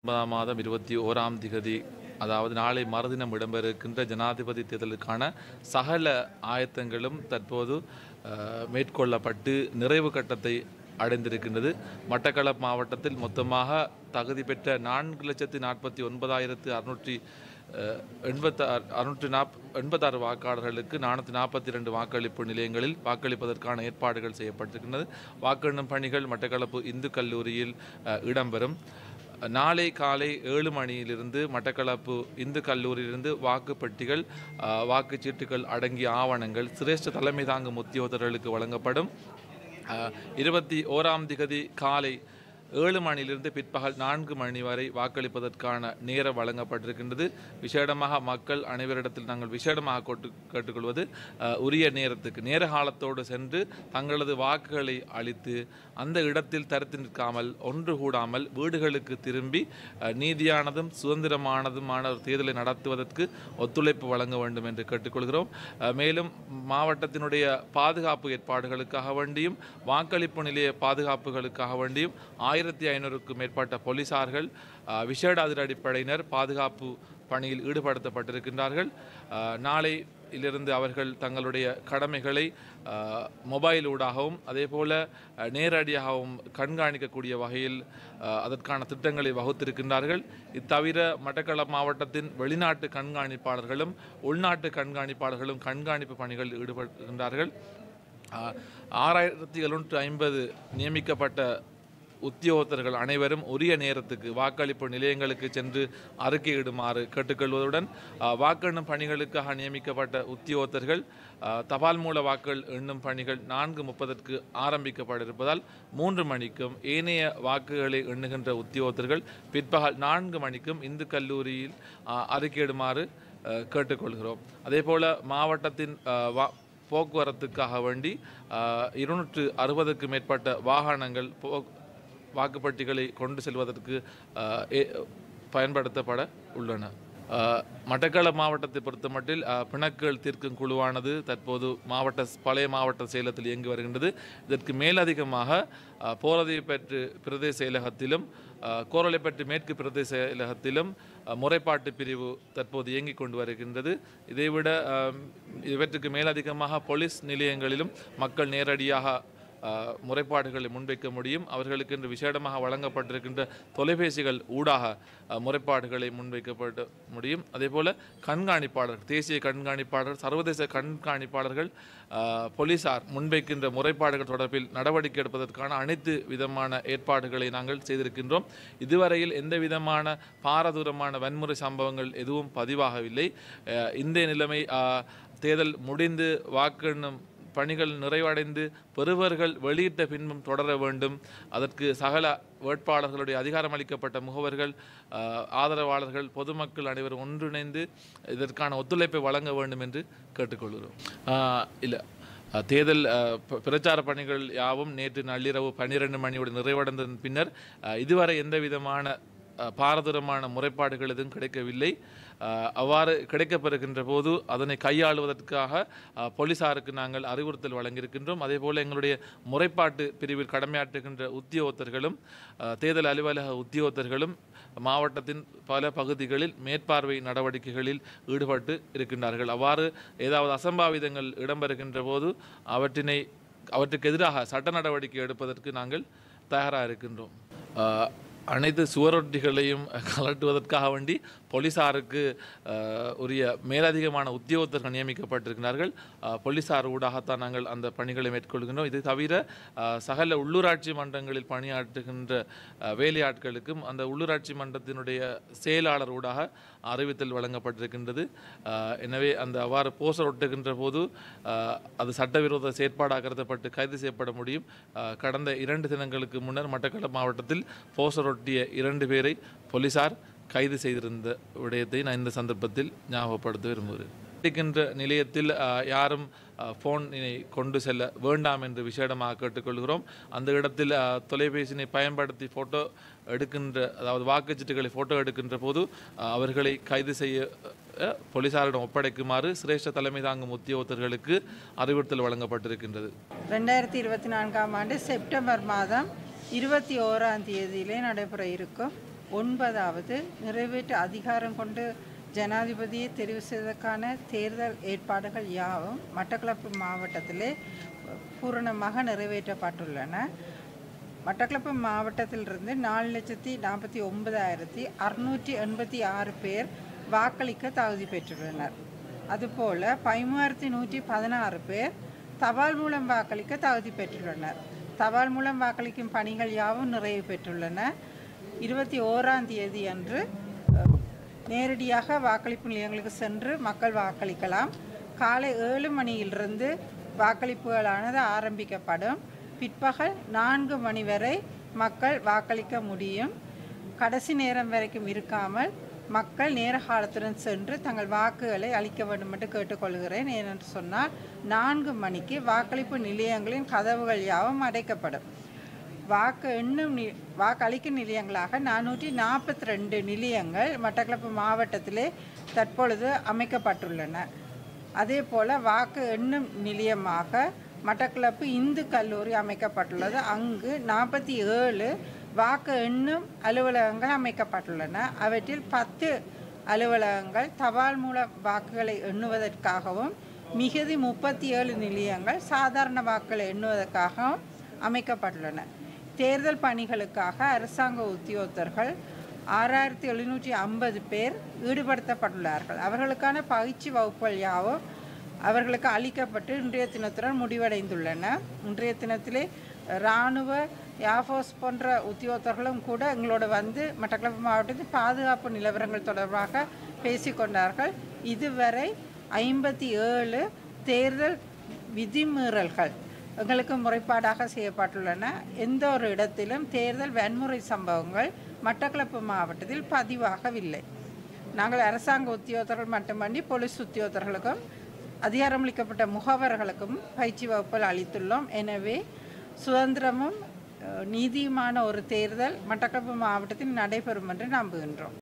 ஒன்பதாம் மாதம் இருபத்தி ஓராம் திகதி அதாவது நாளை மறுதினம் இடம்பெற இருக்கின்ற ஜனாதிபதி தேர்தலுக்கான சகல ஆயத்தங்களும் தற்போது அஹ், மேற்கொள்ளப்பட்டு நிறைவு கட்டத்தை அடைந்திருக்கின்றது மட்டக்களப்பு மாவட்டத்தில் மொத்தமாக தகுதி பெற்ற நான்கு லட்சத்தி நாற்பத்தி ஒன்பதாயிரத்து அறுநூற்றி எண்பத்தாறு அறுநூற்றி நாப் எண்பத்தாறு வாக்காளர்களுக்கு நானூற்றி நாற்பத்தி ரெண்டு வாக்களிப்பு நிலையங்களில் வாக்களிப்பதற்கான ஏற்பாடுகள் செய்யப்பட்டிருக்கின்றது வாக்கெண்ணும் பணிகள் மட்டக்களப்பு இந்து கல்லூரியில் அஹ், இடம்பெறும் நாளை காலை ஏழு மணியிலிருந்து மட்டக்களப்பு இந்து கல்லூரியிலிருந்து வாக்குப்பெட்டிகள் அஹ், வாக்குச்சீட்டுகள் அடங்கிய ஆவணங்கள் சிரேஷ்ட தலைமை தாங்கும் உத்தியோகத்தர்களுக்கு வழங்கப்படும் அஹ், இருபத்தி ஓராம் திகதி காலை ஏழு மணியிலிருந்து பிற்பகல் நான்கு மணி வரை வாக்களிப்பதற்கான நேரம் வழங்கப்பட்டிருக்கின்றது விசேடமாக மக்கள் அனைவரிடத்தில் நாங்கள் விசேடமாக கொட்டு கேட்டுக்கொள்வது அஹ், உரிய நேரத்துக்கு நேர காலத்தோடு சென்று தங்களது வாக்குகளை அளித்து அந்த இடத்தில் தரித்து நிற்காமல் ஒன்று கூடாமல் வீடுகளுக்கு திரும்பி அஹ், நீதியானதும் சுதந்திரமானதுமான ஒரு தேர்தலை நடத்துவதற்கு ஒத்துழைப்பு வழங்க வேண்டும் என்று கேட்டுக்கொள்கிறோம் அஹ், மேலும் மாவட்டத்தினுடைய பாதுகாப்பு ஏற்பாடுகளுக்காக வேண்டியும் வாக்களிப்பு நிலைய பாதுகாப்புகளுக்காக வேண்டியும் ஆயிரத்தி ஐநூறுக்கும் மேற்பட்ட போலீசார்கள் அஹ், விசேட அதிரடிப்படையினர் பாதுகாப்பு பணியில் ஈடுபடுத்தப்பட்டிருக்கின்றார்கள் அஹ், நாளையிலிருந்து அவர்கள் தங்களுடைய கடமைகளை அஹ், மொபைல் ஊடாகவும் அதே போல அஹ், நேரடியாகவும் கண்காணிக்கக்கூடிய வகையில் அஹ், அதற்கான திட்டங்களை வகுத்திருக்கின்றார்கள் இத்தவிர மட்டக்களப்பு மாவட்டத்தின் வெளிநாட்டு கண்காணிப்பாளர்களும் உள்நாட்டு கண்காணிப்பாளர்களும் கண்காணிப்பு பணிகளில் ஈடுபடுகின்றார்கள் ஆஹ், ஆறாயிரத்தி எழுநூற்று ஐம்பது நியமிக்கப்பட்ட உத்தியோகத்தர்கள் அனைவரும் உரிய நேரத்துக்கு வாக்களிப்பு நிலையங்களுக்கு சென்று அறிக்கையிடுமாறு கேட்டுக்கொள்வதுடன் ஆஹ், வாக்கெண்ணும் பணிகளுக்காக நியமிக்கப்பட்ட உத்தியோகத்தர்கள் ஆஹ், தபால் மூல வாக்கள் எண்ணும் பணிகள் நான்கு முப்பதற்கு ஆரம்பிக்கப்பட இருப்பதால் மூன்று மணிக்கும் ஏனைய வாக்குகளை எண்ணுகின்ற உத்தியோகத்தர்கள் பிற்பகல் நான்கு மணிக்கும் இந்து கல்லூரியில் ஆஹ், அறிக்கையிடுமாறு ஆஹ், கேட்டுக்கொள்கிறோம் அதேபோல மாவட்டத்தின் ஆஹ், வா போக்குவரத்துக்காக வேண்டி ஆஹ், இருநூற்று அறுபதுக்கு மேற்பட்ட வாகனங்கள் போ வாக்குப்பட்டிகளை கொண்டு செல்வதற்கு ஆஹ், ஏ- பயன்படுத்தப்பட உள்ளன ஆஹ், மட்டக்களப்பு மாவட்டத்தை பொறுத்தமட்டில் ஆஹ், பிணக்குகள் தீர்க்கும் குழுவானது தற்போது மாவட்ட பழைய மாவட்ட செயலகத்தில் இயங்கி வருகின்றது இதற்கு மேலதிகமாக ஆஹ், போரதிப்பற்று பிரதேச செயலகத்திலும் ஆஹ், கோரளைப்பற்று மேற்கு பிரதேச செயலகத்திலும் ஆஹ், முறைப்பாட்டு பிரிவு தற்போது இயங்கிக் கொண்டு வருகின்றது இதைவிட ஆஹ், இவற்றுக்கு மேலதிகமாக போலீஸ் நிலையங்களிலும் மக்கள் நேரடியாக ஆஹ், முறைப்பாடுகளை முன்வைக்க முடியும் அவர்களுக்கு இன்று விசேடமாக வழங்கப்பட்டிருக்கின்ற தொலைபேசிகள் ஊடாக ஆஹ், முறைப்பாடுகளை முன்வைக்கப்பட முடியும் அதேபோல கண்காணிப்பாளர் தேசிய கண்காணிப்பாளர் சர்வதேச கண்காணிப்பாளர்கள் ஆஹ், போலீசார் முன்வைக்கின்ற முறைப்பாடுகள் தொடர்பில் நடவடிக்கை எடுப்பதற்கான அனைத்து விதமான ஏற்பாடுகளை நாங்கள் செய்திருக்கின்றோம் இதுவரையில் எந்த விதமான பாரதூரமான வன்முறை சம்பவங்கள் எதுவும் பதிவாகவில்லை ஆஹ், இந்த நிலைமை ஆஹ், தேர்தல் முடிந்து வாக்கெண்ணும் பணிகள் நிறைவடைந்து பெறுவர்கள் வெளியிட்ட பின்பும் தொடர வேண்டும் அதற்கு சகல வேட்பாளர்களுடைய அதிகாரமளிக்கப்பட்ட முகவர்கள் ஆஹ், ஆதரவாளர்கள் பொதுமக்கள் அனைவரும் ஒன்றிணைந்து இதற்கான ஒத்துழைப்பை வழங்க வேண்டும் என்று கேட்டுக்கொள்கிறோம் இல்லை தேர்தல் ஆஹ், ப- பிரச்சார பணிகள் யாவும் நேற்று நள்ளிரவு பன்னிரண்டு மணியோடு நிறைவடைந்ததன் பின்னர் ஆஹ், இதுவரை எந்த விதமான அஹ், பாரதூரமான முறைப்பாடுகள் எதுவும் கிடைக்கவில்லை அஹ், அவ்வாறு கிடைக்கப்பெறுகின்ற போது அதனை கையாளுவதற்காக அஹ், போலீசாருக்கு நாங்கள் அறிவுறுத்தல் வழங்கியிருக்கின்றோம் அதே போல் எங்களுடைய முறைப்பாட்டு பிரிவில் கடமையாற்றுகின்ற உத்தியோகத்தர்களும் அஹ், தேர்தல் அலுவலக உத்தியோகத்தர்களும் மாவட்டத்தின் பல பகுதிகளில் மேற்பார்வை நடவடிக்கைகளில் ஈடுபட்டு இருக்கின்றார்கள் அவ்வாறு ஏதாவது அசம்பாவிதங்கள் இடம்பெறுகின்ற போது அவற்றினை அவற்றுக்கு எதிராக சட்ட நடவடிக்கை எடுப்பதற்கு நாங்கள் தயாராக இருக்கின்றோம் ஆஹ் அனைத்து சுவரொட்டிகளையும் கலட்டுவதற்காக வேண்டி போலீசாருக்கு ஆஹ், உரிய மேலதிகமான உத்தியோகத்தர்கள் நியமிக்கப்பட்டிருக்கிறார்கள் ஆஹ், போலீசார் ஊடாகத்தான் நாங்கள் அந்த பணிகளை மேற்கொள்கின்றோம் இது தவிர ஆஹ், சகல உள்ளூராட்சி மன்றங்களில் பணியாற்றுகின்ற ஆஹ், வேலையாட்களுக்கும் அந்த உள்ளூராட்சி மன்றத்தினுடைய செயலாளர் ஊடாக அறிவித்தல் வழங்கப்பட்டிருக்கின்றது ஆஹ், எனவே அந்த அவ்வாறு போஸ்டர் ஒட்டுகின்ற போது ஆஹ், அது சட்டவிரோத செயற்பாடாக கருதப்பட்டு கைது செய்யப்பட முடியும் ஆஹ், கடந்த இரண்டு தினங்களுக்கு முன்னர் மட்டக்களப்பு மாவட்டத்தில் போஸ்டர் ஒட்டிய இரண்டு பேரை போலீசார் கைது செய்திருந்த விடயத்தை நான் இந்த சந்தர்ப்பத்தில் ஞாபகப்படுத்த விரும்புகிறேன் இருக்கின்ற நிலையத்தில் ஆஹ், யாரும் ஃபோனினை கொண்டு செல்ல வேண்டாம் என்று விசேடமாக கேட்டுக்கொள்கிறோம் அந்த இடத்தில் ஆஹ், தொலைபேசியினை பயன்படுத்தி ஃபோட்டோ எடுக்கின்ற அதாவது வாக்குச்சீட்டுகளை ஃபோட்டோ எடுக்கின்ற போது ஆஹ், அவர்களை கைது செய்ய அஹ், போலீசாரிடம் ஒப்படைக்குமாறு சிரேஷ்ட தலைமை தாங்கும் உத்தியோகத்தர்களுக்கு அறிவுறுத்தல் வழங்கப்பட்டிருக்கின்றது ரெண்டாயிரத்தி இருபத்தி நான்காம் ஆண்டு செப்டம்பர் மாதம் இருபத்தி ஓராம் தேதியிலே நடைபெற இருக்கும் ஒன்பதாவது நிறைவேற்று அதிகாரம் கொண்டு ஜனாதிபதியை தெரிவு செய்வதற்கான தேர்தல் ஏற்பாடுகள் யாவும் மட்டக்களப்பு மாவட்டத்திலே பூரணமாக நிறைவேற்றப்பட்டுள்ளன மட்டக்களப்பு மாவட்டத்திலிருந்து நாலு லட்சத்தி நாற்பத்தி ஒன்பதாயிரத்தி அறுநூற்றி எண்பத்தி ஆறு பேர் வாக்களிக்க தகுதி பெற்றுள்ளனர் அதுபோல் பதிமூவாயிரத்தி நூற்றி பதினாறு பேர் தபால் மூலம் வாக்களிக்க தகுதி பெற்றுள்ளனர் தபால் மூலம் வாக்களிக்கும் பணிகள் யாவும் நிறைவு பெற்றுள்ளன இருபத்தி ஓராம் தேதி அன்று அஹ், நேரடியாக வாக்களிப்பு நிலையங்களுக்கு சென்று மக்கள் வாக்களிக்கலாம் காலை ஏழு மணியிலிருந்து வாக்களிப்புகளானது ஆரம்பிக்கப்படும் பிற்பகல் நான்கு மணி வரை மக்கள் வாக்களிக்க முடியும் கடைசி நேரம் வரைக்கும் இருக்காமல் மக்கள் நேர காலத்துடன் சென்று தங்கள் வாக்குகளை அளிக்க வேண்டும் என்று கேட்டுக்கொள்கிறேன் ஏனென்று சொன்னால் நான்கு மணிக்கு வாக்களிப்பு நிலையங்களின் கதவுகள் யாவும் அடைக்கப்படும் வாக்கு எண்ணும் நி வாக்களிக்கும் நிலையங்களாக நானூற்றி நாற்பத்தி ரெண்டு நிலையங்கள் மட்டக்களப்பு மாவட்டத்திலே தற்பொழுது அமைக்கப்பட்டுள்ளன அதே போல் வாக்கு எண்ணும் நிலையமாக மட்டக்களப்பு இந்து கல்லூரி அமைக்கப்பட்டுள்ளது அங்கு நாற்பத்தி ஏழு வாக்கு எண்ணும் அலுவலகங்கள் அமைக்கப்பட்டுள்ளன அவற்றில் பத்து அலுவலகங்கள் தபால் மூலம் வாக்குகளை எண்ணுவதற்காகவும் மிகுதி முப்பத்தி ஏழு நிலையங்கள் சாதாரண வாக்குகளை எண்ணுவதற்காகவும் அமைக்கப்பட்டுள்ளன தேர்தல் பணிகளுக்காக அரசாங்க உத்தியோகத்தர்கள் ஆறாயிரத்தி எழுநூற்றி ஐம்பது பேர் ஈடுபடுத்தப்பட்டுள்ளார்கள் அவர்களுக்கான பயிற்சி வகுப்புகள் யாவும் அவர்களுக்கு அளிக்கப்பட்டு இன்றைய தினத்துடன் முடிவடைந்துள்ளன இன்றைய தினத்திலே இராணுவ யாஃபோஸ் போன்ற உத்தியோகத்தர்களும் கூட எங்களோட வந்து மட்டக்களப்பு மாவட்டத்தில் பாதுகாப்பு நிலவரங்கள் தொடர்பாக பேசிக்கொண்டார்கள் இதுவரை ஐம்பத்தி ஏழு தேர்தல் விதிமீறல்கள் எங்களுக்கு முறைப்பாடாக செய்யப்பட்டுள்ளன எந்த ஒரு இடத்திலும் தேர்தல் வன்முறை சம்பவங்கள் மட்டக்களப்பு மாவட்டத்தில் பதிவாகவில்லை நாங்கள் அரசாங்க உத்தியோகத்தர்கள் மட்டுமன்றி போலீஸ் உத்தியோகத்தர்களுக்கும் அதிகாரமளிக்கப்பட்ட முகவர்களுக்கும் பயிற்சி வகுப்புகள் அளித்துள்ளோம் எனவே சுதந்திரமும் அஹ், நீதியுமான ஒரு தேர்தல் மட்டக்களப்பு மாவட்டத்தில் நடைபெறும் என்று நம்புகின்றோம்